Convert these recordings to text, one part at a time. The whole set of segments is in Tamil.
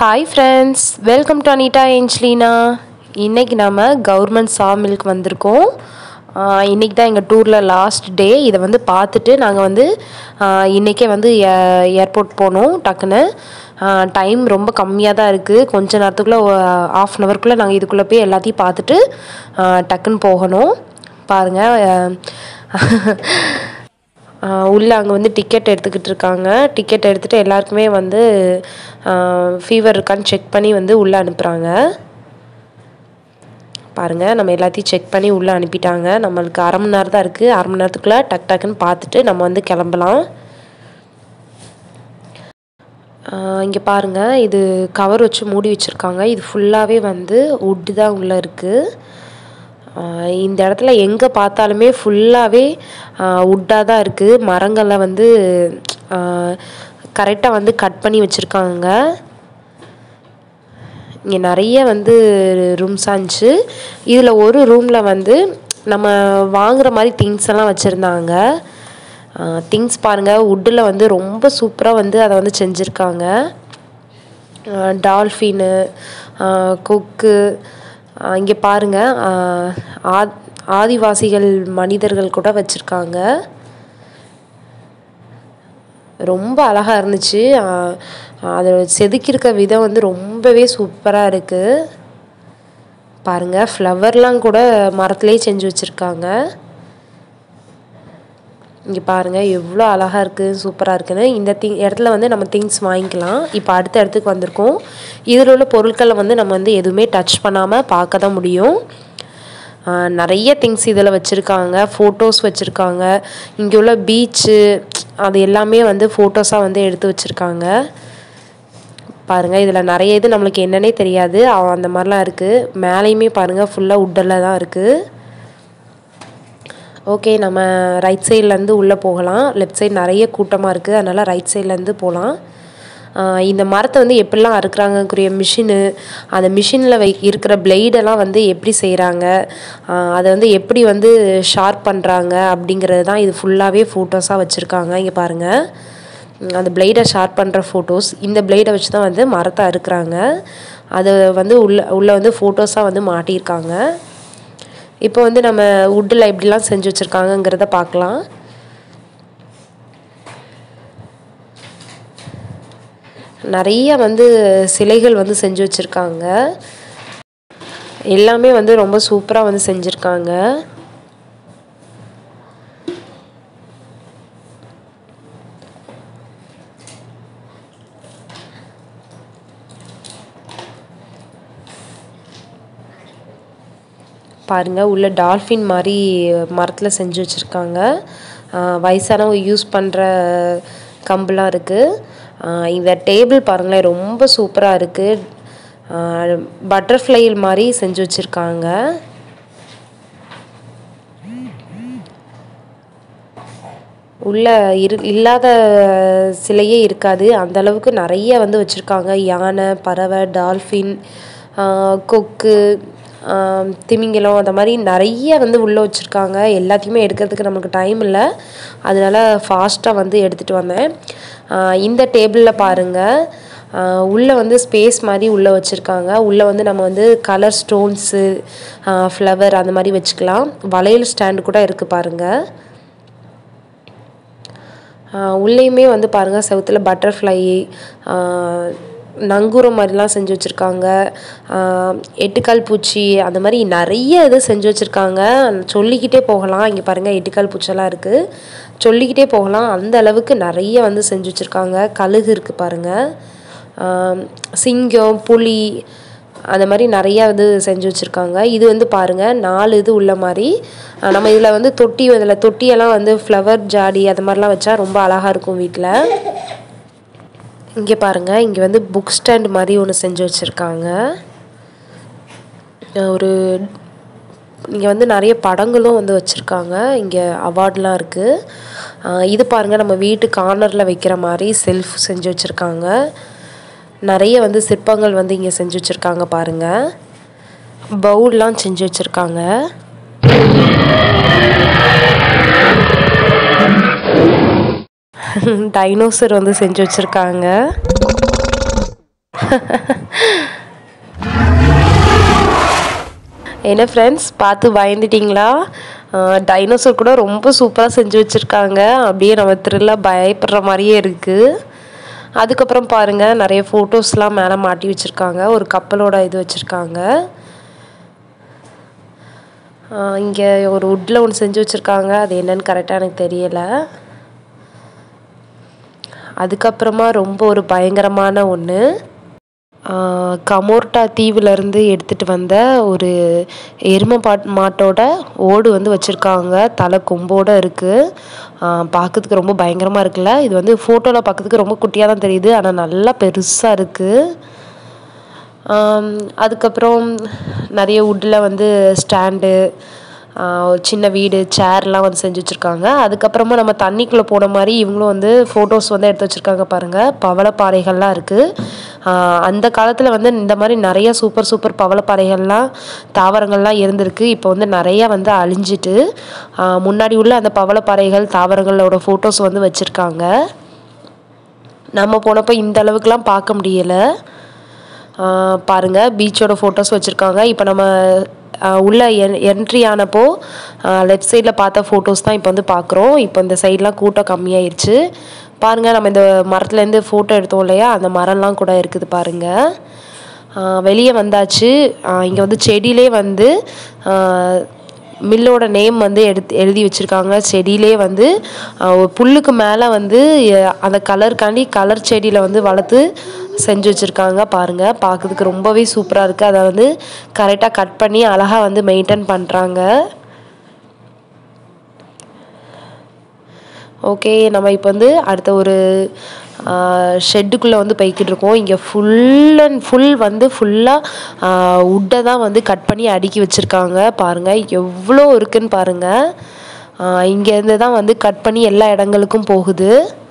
hi friends welcome to Anitha Angelina இன்றைக்கி நம்ம கவர்மெண்ட் சாமிலுக்கு வந்திருக்கோம் ஆஹ் இன்னைக்கு தான் எங்கள் டூரில் லாஸ்ட் டே இதை வந்து பார்த்துட்டு நாங்கள் வந்து ஆஹ் இன்னைக்கே வந்து ஏர்போர்ட் போனோம் டக்குன்னு டைம் ரொம்ப கம்மியாக தான் இருக்குது கொஞ்ச நேரத்துக்குள்ளே ஆஃப் அன் ஹவர்க்குள்ளே நாங்கள் இதுக்குள்ளே போய் எல்லாத்தையும் பார்த்துட்டு ஆஹ் டக்குன்னு போகணும் பாருங்கள் உள்ளே அங்கே வந்து டிக்கெட் எடுத்துக்கிட்டு இருக்காங்க டிக்கெட் எடுத்துகிட்டு எல்லாருக்குமே வந்து ஃபீவர் இருக்கான்னு செக் பண்ணி வந்து உள்ளே அனுப்புகிறாங்க பாருங்கள் நம்ம எல்லாத்தையும் செக் பண்ணி உள்ளே அனுப்பிட்டாங்க நம்மளுக்கு அரை மணி நேரம் தான் இருக்குது அரை மணி நேரத்துக்குள்ளே டக் டக்குன்னு பார்த்துட்டு நம்ம வந்து கிளம்பலாம் இங்கே பாருங்கள் இது கவர் வச்சு மூடி வச்சுருக்காங்க இது ஃபுல்லாகவே வந்து உட்டு தான் உள்ளே இருக்குது ஆஹ் இந்த இடத்துல எங்கே பார்த்தாலுமே ஃபுல்லாகவே உட்டாக தான் இருக்குது மரங்களை வந்து கரெக்டாக வந்து கட் பண்ணி வச்சுருக்காங்க இங்கே நிறைய வந்து ரூம்ஸ் இருந்துச்சு இதில் ஒரு ரூமில் வந்து நம்ம வாங்குற மாதிரி திங்ஸ் எல்லாம் வச்சுருந்தாங்க திங்ஸ் பாருங்கள் உட்டில் வந்து ரொம்ப சூப்பராக வந்து அதை வந்து செஞ்சுருக்காங்க டால்ஃபின்னு கொக்கு இங்கே பாருங்கள் ஆ ஆதிவாசிகள் மனிதர்கள் கூட வச்சுருக்காங்க ரொம்ப அழகாக இருந்துச்சு அதை செதுக்கியிருக்க விதம் வந்து ரொம்பவே சூப்பராக இருக்குது பாருங்கள் ஃப்ளவர்லாம் கூட மரத்துலேயே செஞ்சு வச்சுருக்காங்க இங்கே பாருங்கள் எவ்வளோ அழகாக இருக்குது சூப்பராக இருக்குன்னு இந்த திங் இடத்துல வந்து நம்ம திங்ஸ் வாங்கிக்கலாம் இப்போ அடுத்த இடத்துக்கு வந்திருக்கோம் இதில் உள்ள பொருட்களை வந்து நம்ம வந்து எதுவுமே டச் பண்ணாமல் பார்க்க தான் முடியும் நிறைய திங்ஸ் இதில் வச்சுருக்காங்க ஃபோட்டோஸ் வச்சுருக்காங்க இங்கே உள்ள பீச்சு அது எல்லாமே வந்து ஃபோட்டோஸாக வந்து எடுத்து வச்சுருக்காங்க பாருங்கள் இதில் நிறைய இது நம்மளுக்கு என்னன்னே தெரியாது அந்த மாதிரிலாம் இருக்குது மேலேயுமே பாருங்கள் ஃபுல்லாக உட்டில் தான் இருக்குது ஓகே நம்ம ரைட் சைட்லேருந்து உள்ளே போகலாம் லெஃப்ட் சைடு நிறைய கூட்டமாக இருக்குது அதனால் ரைட் சைட்லேருந்து போகலாம் இந்த மரத்தை வந்து எப்படிலாம் அறுக்குறாங்கக்குரிய மிஷினு அந்த மிஷினில் வை இருக்கிற பிளேடெல்லாம் வந்து எப்படி செய்கிறாங்க அதை வந்து எப்படி வந்து ஷார்ப் பண்ணுறாங்க அப்படிங்கிறது தான் இது ஃபுல்லாகவே ஃபோட்டோஸாக வச்சுருக்காங்க இங்கே பாருங்கள் அந்த பிளேடை ஷார்ப் பண்ணுற ஃபோட்டோஸ் இந்த பிளேடை வச்சு தான் வந்து மரத்தை அறுக்குறாங்க அதை வந்து உள்ள உள்ளே வந்து ஃபோட்டோஸாக வந்து மாட்டியிருக்காங்க இப்போ வந்து நம்ம வுட்டில் எப்படிலாம் செஞ்சு வச்சுருக்காங்கங்கிறத பார்க்கலாம் நிறைய வந்து சிலைகள் வந்து செஞ்சு வச்சுருக்காங்க எல்லாமே வந்து ரொம்ப சூப்பராக வந்து செஞ்சுருக்காங்க பாருங்கள் உள்ள டால்ஃபின் மாதிரி மரத்தில் செஞ்சு வச்சுருக்காங்க வயசானவங்க யூஸ் பண்ணுற கம்புலாம் இருக்குது இந்த டேபிள் பாருங்களேன் ரொம்ப சூப்பராக இருக்குது பட்டர்ஃப்ளை மாதிரி செஞ்சு வச்சுருக்காங்க உள்ள இரு இல்லாத சிலையே இருக்காது அந்த அளவுக்கு நிறைய வந்து வச்சுருக்காங்க யானை பறவை டால்ஃபின் கொக்கு திமிங்கலம் அந்த மாதிரி நிறைய வந்து உள்ளே வச்சுருக்காங்க எல்லாத்தையுமே எடுக்கிறதுக்கு நமக்கு டைம் இல்லை அதனால ஃபாஸ்ட்டாக வந்து எடுத்துகிட்டு வந்தேன் இந்த டேபிளில் பாருங்கள் உள்ளே வந்து ஸ்பேஸ் மாதிரி உள்ளே வச்சுருக்காங்க உள்ளே வந்து நம்ம வந்து கலர் ஸ்டோன்ஸு ஃப்ளவர் அந்த மாதிரி வச்சுக்கலாம் வளையல் ஸ்டாண்டு கூட இருக்குது பாருங்கள் உள்ளேயுமே வந்து பாருங்கள் செவுத்தில் பட்டர்ஃப்ளை நங்கூரம் மாதிரிலாம் செஞ்சு வச்சுருக்காங்க எட்டுக்கால் பூச்சி அந்த மாதிரி நிறைய இது செஞ்சு வச்சுருக்காங்க சொல்லிக்கிட்டே போகலாம் இங்கே பாருங்கள் எட்டுக்கால் பூச்செல்லாம் இருக்குது சொல்லிக்கிட்டே போகலாம் அந்த அளவுக்கு நிறைய வந்து செஞ்சு வச்சுருக்காங்க கழுகு இருக்குது பாருங்கள் சிங்கம் புலி அந்த மாதிரி நிறையா வந்து செஞ்சு வச்சுருக்காங்க இது வந்து பாருங்கள் நாலு இது உள்ள மாதிரி நம்ம இதில் வந்து தொட்டி இதில் தொட்டியெல்லாம் வந்து ஃப்ளவர் ஜாடி அது மாதிரிலாம் வச்சா ரொம்ப அழகாக இருக்கும் வீட்டில் இங்கே பாருங்கள் இங்கே வந்து புக் ஸ்டாண்ட் மாதிரி ஒன்று செஞ்சு வச்சுருக்காங்க ஒரு இங்கே வந்து நிறைய படங்களும் வந்து வச்சுருக்காங்க இங்கே அவார்ட்லாம் இருக்குது இது பாருங்கள் நம்ம வீட்டு கார்னரில் வைக்கிற மாதிரி செல்ஃப் செஞ்சு வச்சுருக்காங்க நிறைய வந்து சிற்பங்கள் வந்து இங்கே செஞ்சு வச்சுருக்காங்க பாருங்கள் பவுல்லாம் செஞ்சு வச்சுருக்காங்க டைனோசர் வந்து செஞ்சு வச்சுருக்காங்க என்ன ஃப்ரெண்ட்ஸ் பார்த்து பயந்துட்டிங்களா டைனோசர் கூட ரொம்ப சூப்பராக செஞ்சு வச்சுருக்காங்க அப்படியே நம்ம த்ரில்லாக பயப்படுற மாதிரியே இருக்குது அதுக்கப்புறம் பாருங்கள் நிறைய ஃபோட்டோஸ்லாம் மேலே மாட்டி வச்சுருக்காங்க ஒரு கப்பலோட இது வச்சுருக்காங்க இங்கே ஒரு வுட்டில் ஒன்று செஞ்சு வச்சுருக்காங்க அது என்னன்னு கரெக்டாக எனக்கு தெரியலை அதுக்கப்புறமா ரொம்ப ஒரு பயங்கரமான ஒன்று கமோர்ட்டா தீவுலேருந்து எடுத்துகிட்டு வந்த ஒரு எருமை பாட் மாட்டோட ஓடு வந்து வச்சுருக்காங்க தலை கொம்போடு இருக்குது பார்க்கறதுக்கு ரொம்ப பயங்கரமாக இருக்குல்ல இது வந்து ஃபோட்டோவில் பார்க்கறதுக்கு ரொம்ப குட்டியாக தான் தெரியுது ஆனால் நல்லா பெருசாக இருக்குது அதுக்கப்புறம் நிறைய வுட்டில் வந்து ஸ்டாண்டு ஒரு சின்ன வீடு சேர்லாம் வந்து செஞ்சு வச்சுருக்காங்க அதுக்கப்புறமா நம்ம தண்ணிக்குள்ளே போன மாதிரி இவங்களும் வந்து ஃபோட்டோஸ் வந்து எடுத்து வச்சுருக்காங்க பாருங்கள் பவளப்பாறைகள்லாம் இருக்குது அந்த காலத்தில் வந்து இந்த மாதிரி நிறைய சூப்பர் சூப்பர் பவளப்பாறைகள்லாம் தாவரங்கள்லாம் இருந்திருக்கு இப்போ வந்து நிறையா வந்து அழிஞ்சிட்டு முன்னாடி உள்ள அந்த பவளப்பாறைகள் தாவரங்களோட ஃபோட்டோஸ் வந்து வச்சுருக்காங்க நம்ம போனப்போ இந்த அளவுக்குலாம் பார்க்க முடியலை பாருங்கள் பீச்சோட ஃபோட்டோஸ் வச்சுருக்காங்க இப்போ நம்ம உள்ளே என் என்ட்ரி ஆனப்போ லெஃப்ட் சைடில் பார்த்த ஃபோட்டோஸ் தான் இப்போ வந்து பார்க்குறோம் இப்போ இந்த சைட்லாம் கூட்டம் கம்மியாயிருச்சு பாருங்கள் நம்ம இந்த மரத்துலேருந்து ஃபோட்டோ எடுத்தோம் இல்லையா அந்த மரம்லாம் கூட இருக்குது பாருங்கள் வெளியே வந்தாச்சு இங்கே வந்து செடியிலே வந்து மில்லோட நேம் வந்து எடுத்து எழுதி வச்சுருக்காங்க செடியிலே வந்து புல்லுக்கு மேலே வந்து அந்த கலருக்காண்டி கலர் செடியில் வந்து வளர்த்து செஞ்சு வச்சுருக்காங்க பாருங்கள் பார்க்குறதுக்கு ரொம்பவே சூப்பராக இருக்குது அதை வந்து கரெக்டாக கட் பண்ணி அழகாக வந்து மெயின்டைன் பண்ணுறாங்க ஓகே நம்ம இப்போ வந்து அடுத்த ஒரு ஷெட்டுக்குள்ளே வந்து போய்கிட்டு இருக்கோம் இங்கே ஃபுல் அண்ட் ஃபுல் வந்து ஃபுல்லாக உட்டை தான் வந்து கட் பண்ணி அடுக்கி வச்சுருக்காங்க பாருங்கள் எவ்வளோ இருக்குன்னு பாருங்கள் இங்கேருந்து தான் வந்து கட் பண்ணி எல்லா இடங்களுக்கும் போகுது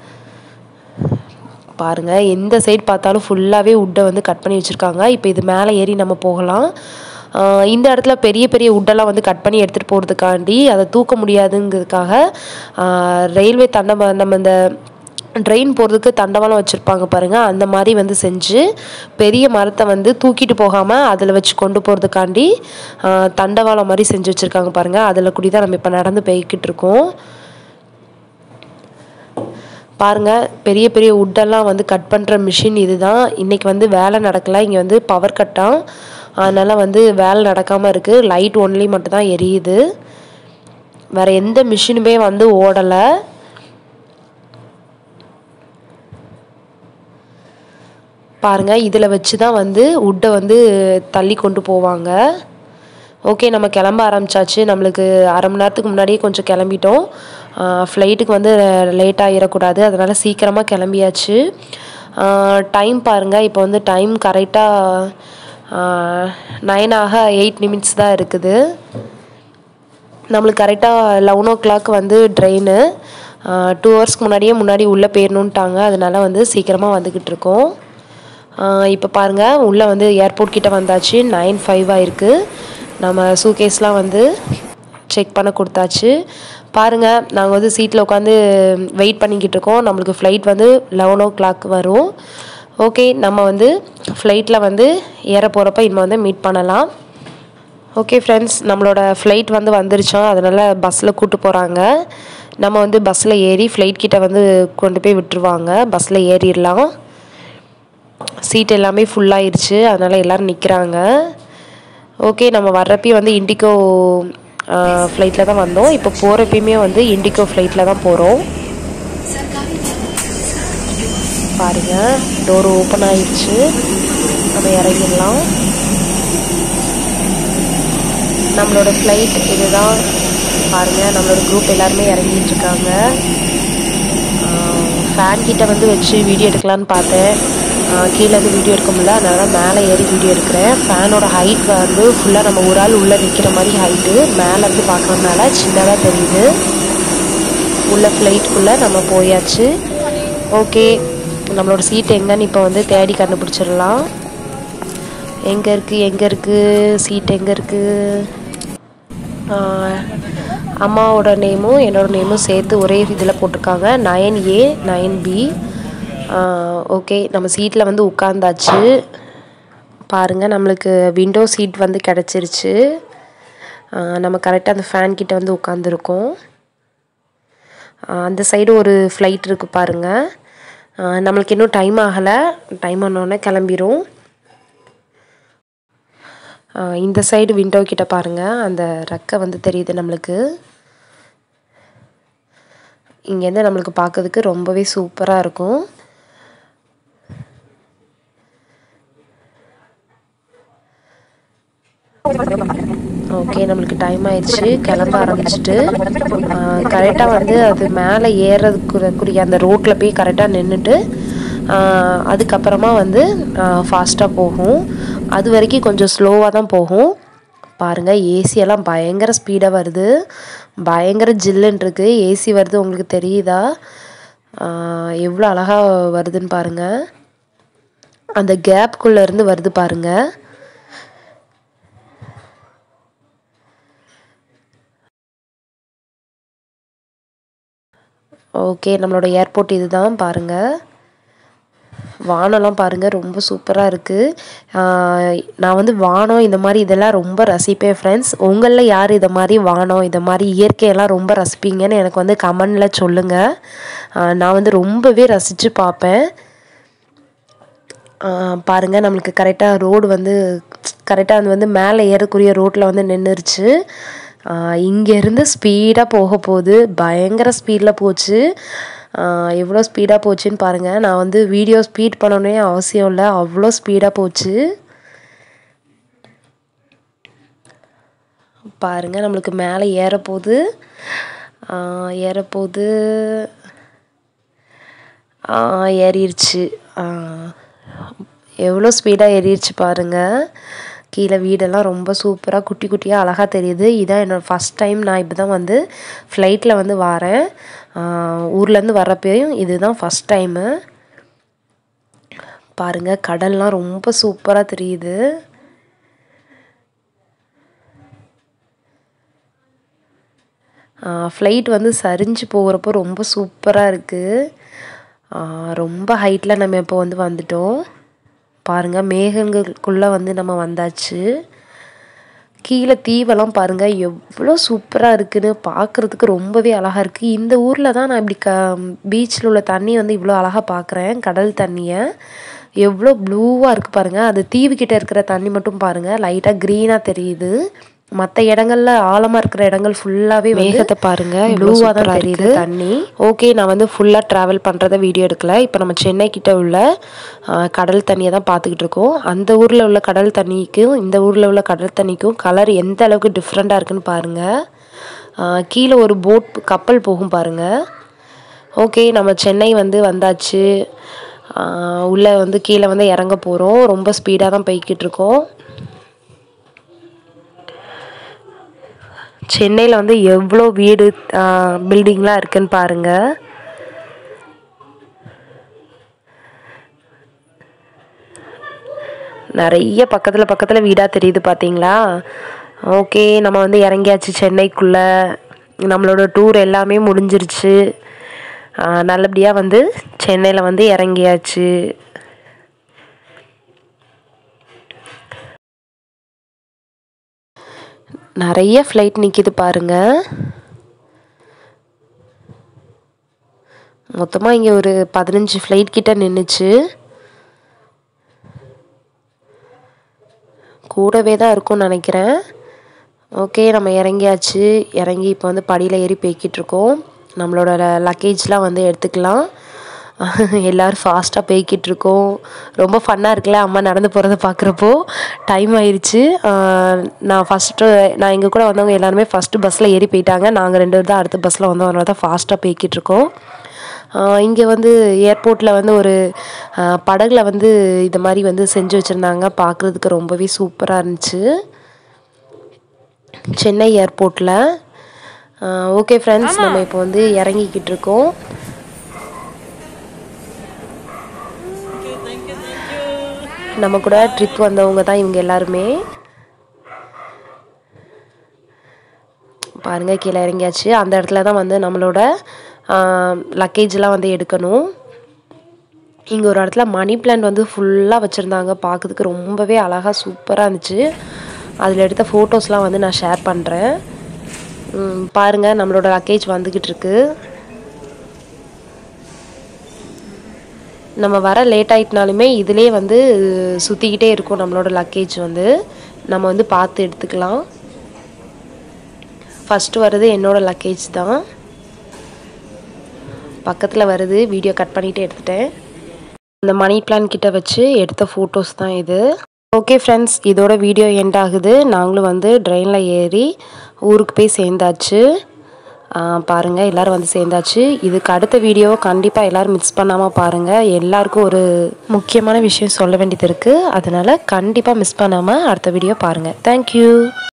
பாருங்கள் எந்த சைடு பார்த்தாலும் ஃபுல்லாகவே உட்டை வந்து கட் பண்ணி வச்சுருக்காங்க இப்போ இது மேலே ஏறி நம்ம போகலாம் இந்த இடத்துல பெரிய பெரிய உட்டெல்லாம் வந்து கட் பண்ணி எடுத்துகிட்டு போகிறதுக்காண்டி அதை தூக்க முடியாதுங்கிறதுக்காக ரயில்வே தண்டம் நம்ம இந்த ட்ரெயின் போகிறதுக்கு தண்டவாளம் வச்சுருப்பாங்க பாருங்கள் அந்த மாதிரி வந்து செஞ்சு பெரிய மரத்தை வந்து தூக்கிட்டு போகாமல் அதில் வச்சு கொண்டு போகிறதுக்காண்டி தண்டவாளம் மாதிரி செஞ்சு வச்சுருக்காங்க பாருங்கள் அதில் கூடி தான் நம்ம இப்போ நடந்து போய்கிட்டு இருக்கோம் பாருங்கள் பெரிய பெரிய உட்டெல்லாம் வந்து கட் பண்ணுற மிஷின் இது தான் இன்றைக்கி வந்து வேலை நடக்கலை இங்கே வந்து பவர் கட்டாக அதனால் வந்து வேலை நடக்காமல் இருக்குது லைட் ஒன்லி மட்டும் தான் எரியுது வேறு எந்த மிஷினுமே வந்து ஓடலை பாருங்கள் இதில் வச்சு தான் வந்து உட்டை வந்து தள்ளி கொண்டு போவாங்க ஓகே நம்ம கிளம்ப ஆரம்பிச்சாச்சு நம்மளுக்கு அரை மணி நேரத்துக்கு முன்னாடியே கொஞ்சம் கிளம்பிட்டோம் ஃப்ளைட்டுக்கு வந்து லேட் ஆகிடக்கூடாது அதனால் சீக்கிரமாக கிளம்பியாச்சு டைம் பாருங்கள் இப்போ வந்து டைம் கரெக்டாக நைன் ஆக எயிட் நிமிட்ஸ் தான் இருக்குது நம்மளுக்கு கரெக்டாக லெவன் ஓ கிளாக் வந்து ட்ரெயின் டூ ஹவர்ஸ்க்கு முன்னாடியே முன்னாடி உள்ளே போயிடணுன்ட்டாங்க அதனால வந்து சீக்கிரமாக வந்துக்கிட்டு இருக்கோம் இப்போ பாருங்கள் உள்ளே வந்து ஏர்போர்ட் கிட்டே வந்தாச்சு நைன் ஃபைவ் ஆயிருக்கு நம்ம சூகேஸ்லாம் வந்து செக் பண்ண கொடுத்தாச்சு பாருங்கள் நாங்கள் வந்து சீட்டில் உட்காந்து வெயிட் பண்ணிக்கிட்டு இருக்கோம் நம்மளுக்கு ஃப்ளைட் வந்து லெவன் ஓ கிளாக் வரும் ஓகே நம்ம வந்து ஃப்ளைட்டில் வந்து ஏற போகிறப்ப இனிமேல் வந்து மீட் பண்ணலாம் ஓகே ஃப்ரெண்ட்ஸ் நம்மளோட ஃப்ளைட் வந்து வந்துருச்சோம் அதனால் பஸ்ஸில் கூட்டு போகிறாங்க நம்ம வந்து பஸ்ஸில் ஏறி ஃப்ளைட் கிட்ட வந்து கொண்டு போய் விட்டுருவாங்க பஸ்ஸில் ஏறிடலாம் சீட் எல்லாமே ஃபுல்லாகிருச்சு அதனால் எல்லோரும் நிற்கிறாங்க ஓகே நம்ம வர்றப்பயும் வந்து இண்டிகோ ஃப்ளைட்டில் தான் வந்தோம் இப்போ போகிறப்பயுமே வந்து இண்டிகோ ஃப்ளைட்டில் தான் போகிறோம் பாருங்கள் டோர் ஓப்பன் ஆயிடுச்சு நம்ம இறங்கிடலாம் நம்மளோட ஃப்ளைட் இதுதான் பாருங்கள் நம்மளோட குரூப் எல்லாருமே இறங்கிட்டு இருக்காங்க ஃபேன் கிட்ட வந்து வச்சு வீடியோ எடுக்கலான்னு பார்த்தேன் கீழே இருந்து வீடியோ எடுக்க முடியல அதனால மேலே ஏறி வீடியோ எடுக்கிறேன் ஃபேனோட ஹைட் வந்து ஃபுல்லாக நம்ம ஒரு ஆள் உள்ளே நிற்கிற மாதிரி ஹைட்டு மேலேருந்து பார்க்குறதுனால சின்னதாக தெரியுது உள்ள ஃப்ளைட்டுக்குள்ளே நம்ம போயாச்சு ஓகே நம்மளோட சீட் எங்கன்னு இப்போ வந்து தேடி கண்டுபிடிச்சிடலாம் எங்கே இருக்குது எங்கே இருக்குது சீட் எங்கே இருக்குது அம்மாவோட நேமும் என்னோட நேமும் சேர்த்து ஒரே இதில் போட்டிருக்காங்க nine A nine B okay நம்ம சீட்டில் வந்து உட்காந்தாச்சு பாருங்கள் நம்மளுக்கு விண்டோ சீட் வந்து கிடச்சிருச்சு நம்ம கரெக்டாக அந்த ஃபேன் கிட்ட வந்து உட்காந்துருக்கோம் அந்த சைடு ஒரு ஃப்ளைட் இருக்குது பாருங்கள் நம்மளுக்கு இன்னும் டைம் ஆகலை டைம் ஆனோடனே கிளம்பிரும் இந்த சைடு விண்டோ கிட்ட பாருங்கள் அந்த ரெக்கை வந்து தெரியுது நம்மளுக்கு இங்கேருந்து நம்மளுக்கு பார்க்கறதுக்கு ரொம்பவே சூப்பராக இருக்கும் ஓகே நம்மளுக்கு டைம் ஆயிடுச்சு கிளம்ப ஆரம்பிச்சிட்டு கரெக்டாக வந்து அது மேலே ஏறதுக்குரிய அந்த ரோட்டில் போய் கரெக்டாக நின்றுட்டு அதுக்கப்புறமா வந்து ஃபாஸ்ட்டாக போகும் அது வரைக்கும் கொஞ்சம் ஸ்லோவாக தான் போகும் பாருங்கள் ஏசியெல்லாம் பயங்கர ஸ்பீடாக வருது பயங்கர ஜில்லுன்னு இருக்குது ஏசி வருது உங்களுக்கு தெரியுதா எவ்வளோ அழகாக வருதுன்னு பாருங்கள் அந்த கேப்குள்ளேருந்து வருது பாருங்கள் ஓகே நம்மளோட ஏர்போர்ட் இது தான் பாருங்கள் வானம்லாம் பாருங்கள் ரொம்ப சூப்பராக இருக்குது நான் வந்து வானம் இந்த மாதிரி இதெல்லாம் ரொம்ப ரசிப்பேன் ஃப்ரெண்ட்ஸ் உங்களில் யார் இதை மாதிரி வானம் இதை மாதிரி இயற்கையெல்லாம் ரொம்ப ரசிப்பீங்கன்னு எனக்கு வந்து கமெண்டில் சொல்லுங்கள் நான் வந்து ரொம்பவே ரசித்து பார்ப்பேன் பாருங்கள் நம்மளுக்கு கரெக்டாக ரோடு வந்து கரெக்டாக அது வந்து மேலே ஏறக்கூடிய ரோட்டில் வந்து நின்றுருச்சு இங்கேருந்து ஸ்பீடாக போக போகுது பயங்கர ஸ்பீடில் போச்சு எவ்வளோ ஸ்பீடாக போச்சுன்னு பாருங்கள் நான் வந்து வீடியோ ஸ்பீட் பண்ணணுன்னே அவசியம் இல்லை அவ்வளோ ஸ்பீடாக போச்சு பாருங்கள் நம்மளுக்கு மேலே ஏறப்போகுது ஏறப்போகுது ஏறிடுச்சு எவ்வளோ ஸ்பீடாக ஏறிடுச்சு பாருங்கள் கீழே வீடெல்லாம் ரொம்ப சூப்பராக குட்டி குட்டியாக அழகாக தெரியுது இதான் என்னோடய ஃபஸ்ட் டைம் நான் இப்போ தான் வந்து ஃப்ளைட்டில் வந்து வரேன் ஊர்லேருந்து வரப்பையும் இதுதான் ஃபஸ்ட் டைமு பாருங்கள் கடல்லாம் ரொம்ப சூப்பராக தெரியுது ஃப்ளைட் வந்து சரிஞ்சு போகிறப்போ ரொம்ப சூப்பராக இருக்குது ரொம்ப ஹைட்டில் நம்ம இப்போ வந்து வந்துட்டோம் பாருங்கள் மேகங்களுக்குள்ளே வந்து நம்ம வந்தாச்சு கீழே தீவெல்லாம் பாருங்கள் எவ்வளோ சூப்பராக இருக்குதுன்னு பார்க்குறதுக்கு ரொம்பவே அழகாக இருக்குது இந்த ஊரில் தான் நான் இப்படி க பீச்சில் உள்ள தண்ணி வந்து இவ்வளோ அழகாக பார்க்குறேன் கடல் தண்ணியை எவ்வளோ ப்ளூவாக இருக்குது பாருங்கள் அது தீவுக்கிட்ட இருக்கிற தண்ணி மட்டும் பாருங்கள் லைட்டாக க்ரீனாக தெரியுது மற்ற இடங்கள்ல ஆழமாக இருக்கிற இடங்கள் ஃபுல்லாகவே மேகத்தை பாருங்கள் ப்ளூவாக தான் தெரியுது தண்ணி ஓகே நான் வந்து ஃபுல்லாக ட்ராவல் பண்ணுறத வீடியோ எடுக்கல இப்போ நம்ம சென்னை கிட்ட உள்ள கடல் தண்ணியை தான் பார்த்துக்கிட்டு இருக்கோம் அந்த ஊரில் உள்ள கடல் தண்ணிக்கும் இந்த ஊரில் உள்ள கடல் தண்ணிக்கும் கலர் எந்த அளவுக்கு டிஃப்ரெண்ட்டாக இருக்குன்னு பாருங்கள் கீழே ஒரு போட் கப்பல் போகும் பாருங்கள் ஓகே நம்ம சென்னை வந்து வந்தாச்சு உள்ளே வந்து கீழே வந்து இறங்க போகிறோம் ரொம்ப ஸ்பீடாக தான் போய்கிட்டு இருக்கோம் சென்னையில் வந்து எவ்வளோ வீடு பில்டிங்லாம் இருக்குன்னு பாருங்கள் நிறைய பக்கத்தில் பக்கத்தில் வீடாக தெரியுது பார்த்தீங்களா ஓகே நம்ம வந்து இறங்கியாச்சு சென்னைக்குள்ளே நம்மளோட டூர் எல்லாமே முடிஞ்சிருச்சு நல்லபடியாக வந்து சென்னையில் வந்து இறங்கியாச்சு நிறைய ஃப்ளைட் நிற்கிது பாருங்க மொத்தமாக இங்கே ஒரு பதினஞ்சு ஃப்ளைட் கிட்ட நின்றுச்சு கூடவே தான் இருக்கும்னு நினைக்கிறேன் ஓகே நம்ம இறங்கியாச்சு இறங்கி இப்போ வந்து படியில் ஏறி போய்கிட்டு இருக்கோம் நம்மளோட லக்கேஜ்லாம் வந்து எடுத்துக்கலாம் எல்லோரும் ஃபாஸ்ட்டாக போய்கிட்டு இருக்கோம் ரொம்ப ஃபன்னாக இருக்குல்ல அம்மா நடந்து போகிறத பார்க்குறப்போ டைம் ஆயிடுச்சு நான் ஃபஸ்ட்டு நான் எங்கள் கூட வந்தவங்க எல்லாருமே ஃபஸ்ட்டு பஸ்ஸில் ஏறி போயிட்டாங்க நாங்கள் ரெண்டு பேர் தான் அடுத்த பஸ்ஸில் வந்தோம் அதனால தான் ஃபாஸ்ட்டாக போய்கிட்டு இருக்கோம் இங்கே வந்து ஏர்போர்ட்டில் வந்து ஒரு படகுல வந்து இது மாதிரி வந்து செஞ்சு வச்சுருந்தாங்க பார்க்குறதுக்கு ரொம்பவே சூப்பராக இருந்துச்சு சென்னை ஏர்போர்ட்டில் ஓகே ஃப்ரெண்ட்ஸ் நம்ம இப்போ வந்து இறங்கிக்கிட்டு இருக்கோம் நம்ம கூட ட்ரிப் வந்தவங்க தான் இவங்க எல்லாருமே பாருங்கள் கீழே இறங்கியாச்சு அந்த இடத்துல தான் வந்து நம்மளோட லக்கேஜ்லாம் வந்து எடுக்கணும் இங்கே ஒரு இடத்துல மணி பிளான்ட் வந்து ஃபுல்லாக வச்சுருந்தாங்க பார்க்கறதுக்கு ரொம்பவே அழகாக சூப்பராக இருந்துச்சு அதில் எடுத்த ஃபோட்டோஸ்லாம் வந்து நான் ஷேர் பண்ணுறேன் பாருங்கள் நம்மளோட லக்கேஜ் வந்துக்கிட்டு இருக்கு நம்ம வர லேட் ஆகிட்டனாலுமே இதிலே வந்து சுற்றிக்கிட்டே இருக்கும் நம்மளோட லக்கேஜ் வந்து நம்ம வந்து பார்த்து எடுத்துக்கலாம் ஃபஸ்ட்டு வர்றது என்னோடய லக்கேஜ் தான் பக்கத்தில் வருது வீடியோ கட் பண்ணிவிட்டு எடுத்துட்டேன் அந்த மணி பிளான் கிட்ட வச்சு எடுத்த ஃபோட்டோஸ் தான் இது ஓகே ஃப்ரெண்ட்ஸ் இதோட வீடியோ எண்ட் ஆகுது நாங்களும் வந்து ட்ரெயினில் ஏறி ஊருக்கு போய் சேர்ந்தாச்சு பாருங்கள் எல்லோரும் வந்து சேர்ந்தாச்சு இதுக்கு அடுத்த வீடியோவை கண்டிப்பாக எல்லோரும் மிஸ் பண்ணாமல் பாருங்கள் எல்லாருக்கும் ஒரு முக்கியமான விஷயம் சொல்ல வேண்டியது இருக்குது அதனால் கண்டிப்பாக மிஸ் பண்ணாமல் அடுத்த வீடியோ பாருங்கள் தேங்க்யூ